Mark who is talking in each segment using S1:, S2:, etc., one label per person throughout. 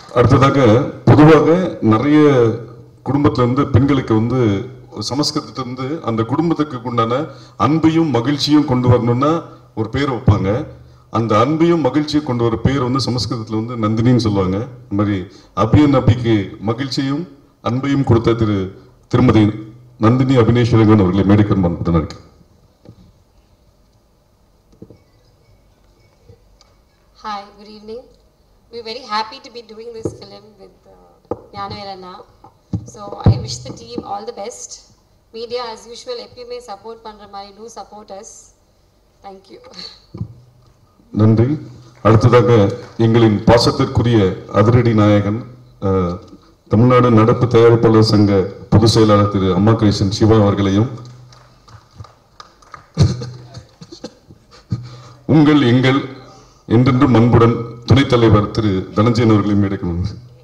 S1: அடுத்ததாக பொதுவாக நிறைய குடும்பத்துல இருந்து பெண்களுக்கு வந்து சமஸ்கிருதத்துல இருந்து அந்த குடும்பத்துக்கு உண்டான அன்பையும் மகிழ்ச்சியும் கொண்டு வரணும்னா ஒரு பேர் வைப்பாங்க அந்த அன்பையும் மகிழ்ச்சியும் கொண்டு வர பேர் வந்து சமஸ்கிருதத்துல வந்து நந்தினின்னு சொல்லுவாங்க இந்த மாதிரி அபியன் அபிக்கு மகிழ்ச்சியும் அன்பையும் கொடுத்த திரு திருமதி நந்தினி அபினேஸ்வரன் அவர்களை மேடைக்கன் பண்ண இருக்கு
S2: Hi, good evening. We're very happy to be doing this film with uh, Jnanavel Anna. So I wish the team all the best. Media as usual, எப்பயுமே support பண்ற மாதிரி do support us. Thank you.
S1: நன்றி அடுத்ததாக எங்களின் பாசத்திற்குரிய அதிரடி நாயகன் அஹ், தமிழ்நாடு நடப்பு தயாரிப்பாளர் சங்க பொதுச் செயலாளர் திரு அம்மா கிருஷ்ணன் சிவா அவர்களையும் உங்கள் எங்கள் என்றென்றும் அன்புடன் துணைத் தலைவர் திரு தனஞ்சயன் அவர்களையும் எடுக்கணும்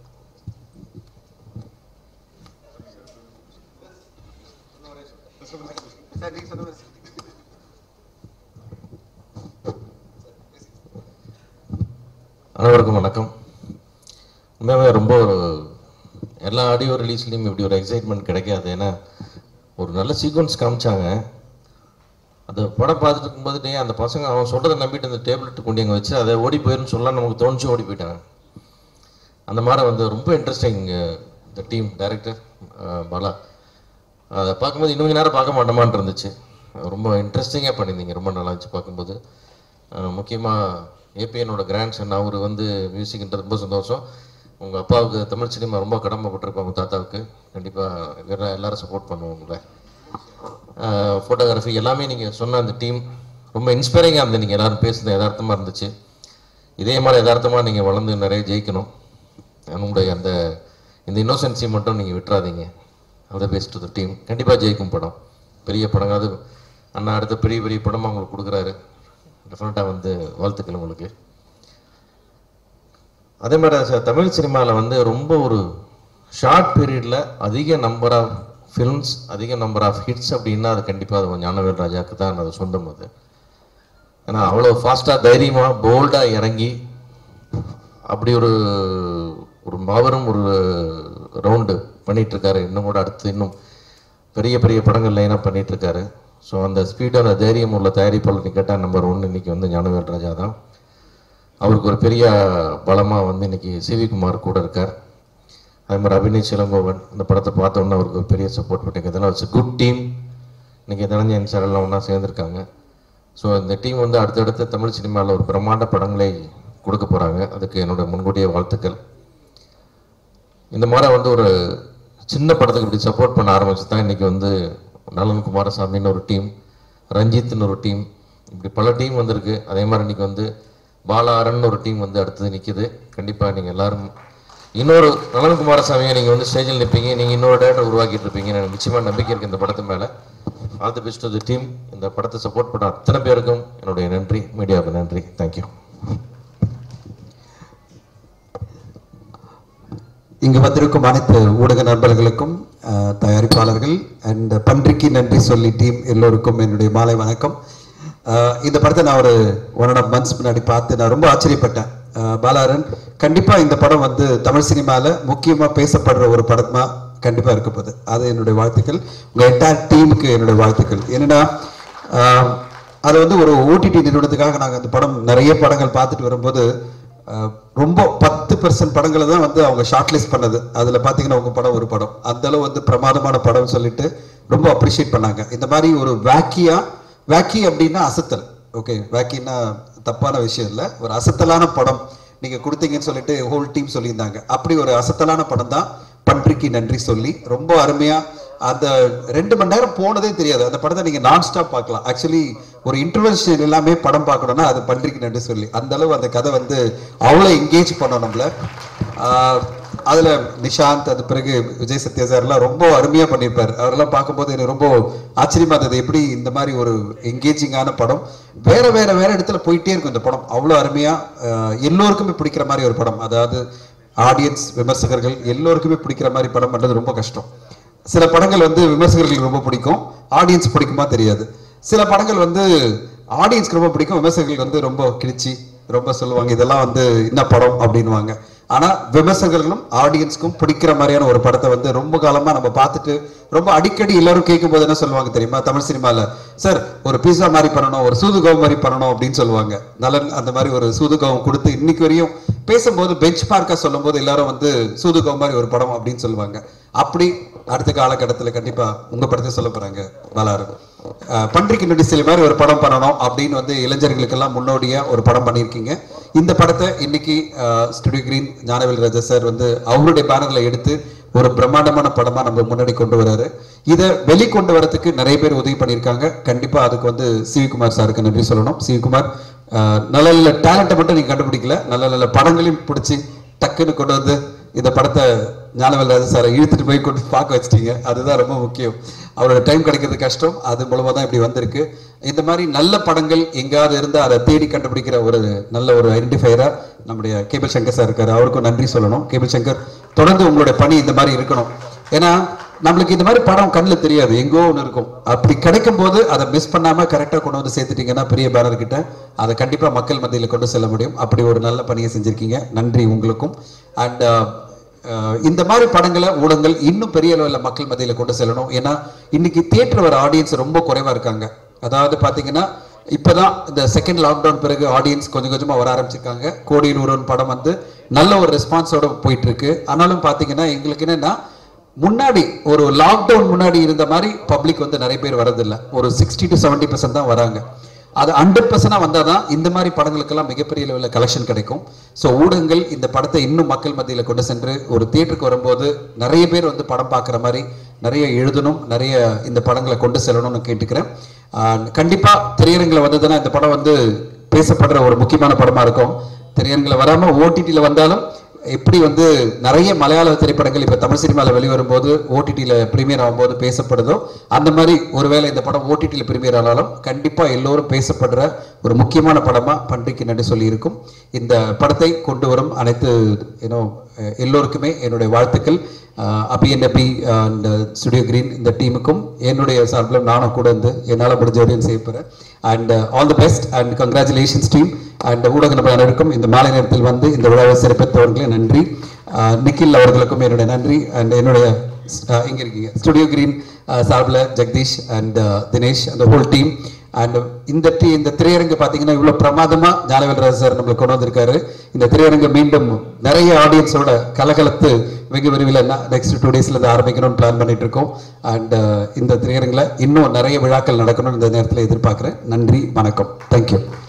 S3: அனைவருக்கும் வணக்கம் உண்மையாகவே ரொம்ப ஒரு எல்லா ஆடியோ ரிலீஸ்லேயும் இப்படி ஒரு எக்ஸைட்மெண்ட் கிடைக்காது ஏன்னா ஒரு நல்ல சீக்வன்ஸ் காமிச்சாங்க அந்த படம் பார்த்துட்டு இருக்கும்போது டேய் அந்த பசங்க அவன் சொல்கிறத நம்பிட்டு அந்த டேப்லெட் கொண்டு அங்கே வச்சு அதை ஓடி போயிருன்னு சொல்லலாம் நமக்கு தோணுச்சு ஓடி போயிட்டாங்க அந்த மாதிரி வந்து ரொம்ப இன்ட்ரெஸ்டிங் இந்த டீம் டைரக்டர் பாலா அதை பார்க்கும்போது இன்னும் கொஞ்ச நேரம் பார்க்க மாட்டோமான்னு இருந்துச்சு ரொம்ப இன்ட்ரெஸ்டிங்காக பண்ணியிருந்தீங்க ரொம்ப நல்லா இருந்துச்சு பார்க்கும்போது முக்கியமாக ஏபிஎனோட கிராண்ட் சன் அவர் வந்து மியூசிக்ன்றது ரொம்ப சந்தோஷம் உங்கள் அப்பாவுக்கு தமிழ் சினிமா ரொம்ப கடமைப்பட்டிருப்பாங்க உங்கள் தாத்தாவுக்கு கண்டிப்பாக வேற எல்லாரும் சப்போர்ட் பண்ணுவோம் உங்களை ஃபோட்டோகிராஃபி எல்லாமே நீங்கள் சொன்ன அந்த டீம் ரொம்ப இன்ஸ்பைரிங்காக இருந்து நீங்கள் எல்லாரும் பேசுனது யதார்த்தமாக இருந்துச்சு இதே மாதிரி யதார்த்தமாக நீங்கள் வளர்ந்து நிறைய ஜெயிக்கணும் உங்களுடைய அந்த இந்த இன்னோசென்சி மட்டும் நீங்கள் விட்டுறாதீங்க அதை பெஸ்ட் த டீம் கண்டிப்பாக ஜெயிக்கும் படம் பெரிய படம் அது அண்ணா அடுத்த பெரிய பெரிய படமாக உங்களுக்கு கொடுக்குறாரு டெஃபினட்டாக வந்து வாழ்த்துக்கள் உங்களுக்கு அதே மாதிரி சார் தமிழ் சினிமாவில் வந்து ரொம்ப ஒரு ஷார்ட் பீரியடில் அதிக நம்பர் ஆஃப் ஃபில்ம்ஸ் அதிக நம்பர் ஆஃப் ஹிட்ஸ் அப்படின்னா அது கண்டிப்பாக அது ஞானவேல் ராஜாவுக்கு தான் அது சொந்தம் அது ஏன்னா அவ்வளோ ஃபாஸ்ட்டாக தைரியமாக போல்டாக இறங்கி அப்படி ஒரு ஒரு மாபெரும் ஒரு ரவுண்டு பண்ணிட்டு இருக்காரு இன்னும் கூட அடுத்து இன்னும் பெரிய பெரிய படங்கள் லைனாக பண்ணிட்டு இருக்காரு ஸோ அந்த ஸ்பீடு அந்த தைரியம் உள்ள தயாரிப்பாளர் கேட்டால் நம்பர் ஒன்று இன்னைக்கு வந்து ஞானவேல் ராஜா தான் அவருக்கு ஒரு பெரிய பலமாக வந்து இன்னைக்கு சிவி குமார் கூட இருக்கார் அதே மாதிரி அபிநய் சிலங்கோவன் இந்த படத்தை பார்த்தோன்னே அவருக்கு ஒரு பெரிய சப்போர்ட் பண்ணிங்க இதெல்லாம் வச்சு குட் டீம் இன்னைக்கு தனஞ்சயன் சார் எல்லாம் ஒன்றா சேர்ந்துருக்காங்க ஸோ இந்த டீம் வந்து அடுத்தடுத்து தமிழ் சினிமாவில் ஒரு பிரம்மாண்ட படங்களை கொடுக்க போகிறாங்க அதுக்கு என்னோட முன்கூட்டிய வாழ்த்துக்கள் இந்த மாதிரி வந்து ஒரு சின்ன படத்துக்கு இப்படி சப்போர்ட் பண்ண ஆரம்பிச்சு தான் இன்றைக்கி வந்து நலன் குமாரசாமின்னு ஒரு டீம் ரஞ்சித்னு ஒரு டீம் இப்படி பல டீம் வந்திருக்கு அதே மாதிரி இன்னைக்கு வந்து பாலாரன் ஒரு டீம் வந்து அடுத்தது நிற்கிது கண்டிப்பாக நீங்கள் எல்லாரும் இன்னொரு நலன் குமாரசாமியை நீங்கள் வந்து ஸ்டேஜில் நிற்பீங்க நீங்கள் இன்னொரு டேரக்டர் உருவாக்கிட்டு இருப்பீங்க எனக்கு நிச்சயமாக நம்பிக்கை இருக்குது இந்த படத்து மேலே all the best the team இந்த படத்தை சப்போர்ட் பண்ண அத்தனை பேருக்கும் என்னுடைய நன்றி மீடியாவுக்கு நன்றி தேங்க்யூ
S4: இங்கு வந்திருக்கும் அனைத்து ஊடக நண்பர்களுக்கும் அஹ், தயாரிப்பாளர்கள் அண்ட் பன்றிக்கு நன்றி சொல்லி டீம் எல்லோருக்கும் என்னுடைய மாலை வணக்கம் அஹ், இந்த படத்தை நான் ஒரு ஒன் அண்ட் ஆஃப் மந்த்ஸ் முன்னாடி பார்த்து நான் ரொம்ப ஆச்சரியப்பட்டேன் அஹ், பாலாரன் கண்டிப்பா இந்த படம் வந்து தமிழ் சினிமால முக்கியமா பேசப்படுற ஒரு படமா கண்டிப்பா இருக்க போகுது அது என்னுடைய வாழ்த்துக்கள் உங்க என்டையர் டீமுக்கு என்னுடைய வாழ்த்துக்கள் என்னன்னா அஹ், அது வந்து ஒரு ஓடிடி நிறுவனத்துக்காக நாங்கள் அந்த படம் நிறைய படங்கள் பார்த்துட்டு வரும்போது அஹ், ரொம்ப பத்து பெர்சன்ட் படங்களை தான் வந்து அவங்க ஷார்ட் லிஸ்ட் பண்ணது அதுல பாத்தீங்கன்னா உங்க படம் ஒரு படம் அந்த அளவு வந்து பிரமாதமான படம் சொல்லிட்டு ரொம்ப அப்ரிஷியேட் பண்ணாங்க இந்த மாதிரி ஒரு வேக்கியா வேக்கி அப்படின்னா அசத்தல் ஓகே வேக்கின்னா தப்பான விஷயம் இல்லை ஒரு அசத்தலான படம் நீங்க கொடுத்தீங்கன்னு சொல்லிட்டு ஹோல் டீம் சொல்லியிருந்தாங்க அப்படி ஒரு அசத்தலான படம் தான் பன்றிக்கு நன்றி சொல்லி ரொம்ப அருமையா அந்த ரெண்டு மணி நேரம் போனதே தெரியாது அந்த படத்தை நீங்க நான் ஸ்டாப் பார்க்கலாம் ஆக்சுவலி ஒரு இன்டர்வென்ஷன் எல்லாமே படம் பார்க்கணும்னா அது பன்றிக்கு நன்றி சொல்லி அந்த அளவு அந்த கதை வந்து அவ்வளோ என்கேஜ் பண்ணோம் நம்மள ஆஹ் அதுல நிஷாந்த் அது பிறகு விஜய் சத்யா சார்லாம் ரொம்ப அருமையா பண்ணியிருப்பார் அவரெல்லாம் பார்க்கும்போது எனக்கு ரொம்ப ஆச்சரியமா இருந்தது எப்படி இந்த மாதிரி ஒரு என்கேஜிங்கான படம் வேற வேற வேற இடத்துல போயிட்டே இருக்கும் இந்த படம் அவ்வளோ அருமையா ஆஹ் எல்லோருக்குமே பிடிக்கிற மாதிரி ஒரு படம் அதாவது ஆடியன்ஸ் விமர்சகர்கள் எல்லோருக்குமே பிடிக்கிற மாதிரி படம் பண்றது ரொம்ப கஷ்டம் சில படங்கள் வந்து விமர்சகர்களுக்கு ரொம்ப பிடிக்கும் ஆடியன்ஸ் பிடிக்குமா தெரியாது சில படங்கள் வந்து ஆடியன்ஸ்க்கு ரொம்ப பிடிக்கும் விமர்சகர்களுக்கு வந்து ரொம்ப கிழிச்சி ரொம்ப சொல்லுவாங்க இதெல்லாம் வந்து என்ன படம் அப்படின்வாங்க ஆனா விமர்சகர்களும் ஆடியன்ஸ்க்கும் பிடிக்கிற மாதிரியான ஒரு படத்தை வந்து ரொம்ப காலமா நம்ம பார்த்துட்டு ரொம்ப அடிக்கடி எல்லாரும் கேட்கும் போது என்ன சொல்லுவாங்க தெரியுமா தமிழ் சினிமால சார் ஒரு பீஸா மாதிரி பண்ணணும் ஒரு சூதுகவம் மாதிரி பண்ணணும் அப்படின்னு சொல்லுவாங்க நலன் அந்த மாதிரி ஒரு சூதுகவம் கொடுத்து இன்னைக்கு வரையும் பேசும்போது பெஞ்ச் மார்க்கா சொல்லும் போது எல்லாரும் வந்து சூதுகவம் மாதிரி ஒரு படம் அப்படின்னு சொல்லுவாங்க அப்படி அடுத்த காலகட்டத்துல கண்டிப்பா உங்க படத்தை சொல்ல போறாங்க பாலாறு அஹ் பன்றிக்கு நொடி சிலை மாதிரி ஒரு படம் பண்ணணும் அப்படின்னு வந்து இளைஞர்களுக்கெல்லாம் முன்னோடியா ஒரு படம் பண்ணியிருக்கீங்க இந்த படத்தை இன்னைக்கு Studio Green Gnanavel Raja sir வந்து அவருடைய பேனர்ல எடுத்து ஒரு பிரம்மாண்டமான படமா நம்ம முன்னாடி கொண்டு வராரு இதை வெளிக்கொண்டு வரதுக்கு நிறைய பேர் உதவி பண்ணியிருக்காங்க கண்டிப்பா அதுக்கு வந்து சிவிகுமார் சாருக்கு நன்றி சொல்லணும் சிவிகுமார் அஹ், நல்ல நல்ல டேலண்ட்டை மட்டும் நீங்க கண்டுபிடிக்கல நல்ல நல்ல படங்களையும் பிடிச்சி டக்குன்னு கொண்டு வந்து இந்த படத்தை ஞானவேல் ராஜா சாரை இழுத்துட்டு போய் கொண்டு பார்க்க வச்சிட்டீங்க அதுதான் ரொம்ப முக்கியம் அவரோட டைம் கிடைக்கிறது கஷ்டம் அது மூலமா தான் இப்படி வந்திருக்கு இந்த மாதிரி நல்ல படங்கள் எங்கேயாவது இருந்து அதை தேடி கண்டுபிடிக்கிற ஒரு நல்ல ஒரு ஐடென்டிஃபையரா நம்முடைய கேபிள் சங்கர் சார் இருக்காரு அவருக்கும் நன்றி சொல்லணும் கேபிள் சங்கர் தொடர்ந்து உங்களுடைய பணி இந்த மாதிரி இருக்கணும் ஏன்னா நம்மளுக்கு இந்த மாதிரி படம் கண்ணில் தெரியாது எங்கோ ஒன்று இருக்கும் அப்படி கிடைக்கும் போது அதை மிஸ் பண்ணாம கரெக்டாக கொண்டு வந்து சேர்த்துட்டீங்கன்னா பெரிய பேனர் கிட்ட அதை கண்டிப்பா மக்கள் மத்தியில் கொண்டு செல்ல முடியும் அப்படி ஒரு நல்ல பணியை செஞ்சிருக்கீங்க நன்றி உங்களுக்கும் அண்ட் அஹ் இந்த மாதிரி படங்களை ஊடகங்கள் இன்னும் பெரிய அளவில் மக்கள் மத்தியில் கொண்டு செல்லணும் ஏன்னா இன்னைக்கு தியேட்டர் வர ஆடியன்ஸ் ரொம்ப குறைவா இருக்காங்க அதாவது பாத்தீங்கன்னா இப்பதான் இந்த செகண்ட் லாக்டவுன் பிறகு ஆடியன்ஸ் கொஞ்சம் கொஞ்சமா வர ஆரம்பிச்சிருக்காங்க கோடி நூறுன்னு படம் வந்து நல்ல ஒரு ரெஸ்பான்ஸோட போயிட்டு இருக்கு ஆனாலும் பாத்தீங்கன்னா எங்களுக்கு என்னன்னா முன்னாடி ஒரு லாக்டவுன் முன்னாடி இருந்த மாதிரி பப்ளிக் வந்து நிறைய பேர் வரதில்லை ஒரு சிக்ஸ்டி டு செவன்டி பர்சன்ட் தான் வராங்க அது ஹண்ட்ரட் பர்சன்டா வந்தாதான் இந்த மாதிரி படங்களுக்கெல்லாம் மிகப்பெரிய லெவலில் கலெக்ஷன் கிடைக்கும் ஸோ ஊடகங்கள் இந்த படத்தை இன்னும் மக்கள் மத்தியில் கொண்டு சென்று ஒரு தியேட்டருக்கு வரும்போது நிறைய பேர் வந்து படம் பார்க்குற மாதிரி நிறைய எழுதணும் நிறைய இந்த படங்களை கொண்டு செல்லணும்னு கேட்டுக்கிறேன் ஆஹ் கண்டிப்பா திரையரங்கில் வந்ததுன்னா இந்த படம் வந்து பேசப்படுற ஒரு முக்கியமான படமா இருக்கும் திரையரங்கில் வராம ஓடிடியில் வந்தாலும் எப்படி வந்து நிறைய மலையாள திரைப்படங்கள் இப்போ தமிழ் சினிமாவில் வெளிவரும்போது ஓடிடியில் ப்ரீமியர் ஆகும்போது பேசப்படுதோ அந்த மாதிரி ஒருவேளை இந்த படம் ஓடிடியில் ப்ரீமியர் ஆனாலும் கண்டிப்பாக எல்லோரும் பேசப்படுற ஒரு முக்கியமான படமாக பன்றிக்கு நன்றி சொல்லியிருக்கும் இந்த படத்தை கொண்டு வரும் அனைத்து ஏன்னோ எல்லோருக்குமே என்னுடைய வாழ்த்துக்கள் Abhi and Abhi and Studio Green இந்த டீமுக்கும் என்னுடைய சார்பில் நானும் கூட இருந்து என்னால் முடிஞ்ச வரையும் செய்ய போகிறேன் and all the best and congratulations team and ஊடக நபர் அனைவருக்கும் இந்த மாலை நேரத்தில் வந்து இந்த விழாவை சிறப்பித்தவர்களே நன்றி அஹ் நிக்கில் அவர்களுக்கும் என்னுடைய நன்றி அண்ட் என்னுடைய அஹ் இங்க இருக்கீங்க ஸ்டுடியோ கிரீன் சார்பில் ஜெகதீஷ் அண்ட் தினேஷ் அந்த ஹோல் டீம் அண்ட் இந்த டீ இந்த திரையரங்கு பார்த்தீங்கன்னா இவ்வளோ பிரமாதமா ஞானவேல்ராஜ் சார் நம்மளுக்கு கொண்டு வந்திருக்காரு இந்த திரையரங்கு மீண்டும் நிறைய ஆடியன்ஸோட கலகலத்து வெகு விரைவில் நெக்ஸ்ட் டூ டேஸ்ல இருந்து ஆரம்பிக்கணும்னு பிளான் பண்ணிட்டு இருக்கோம் அண்ட் இந்த திரையரங்கில் இன்னும் நிறைய விழாக்கள் நடக்கணும்னு இந்த நேரத்தில் எதிர்பார்க்குறேன் நன்றி வணக்கம் தேங்க்யூ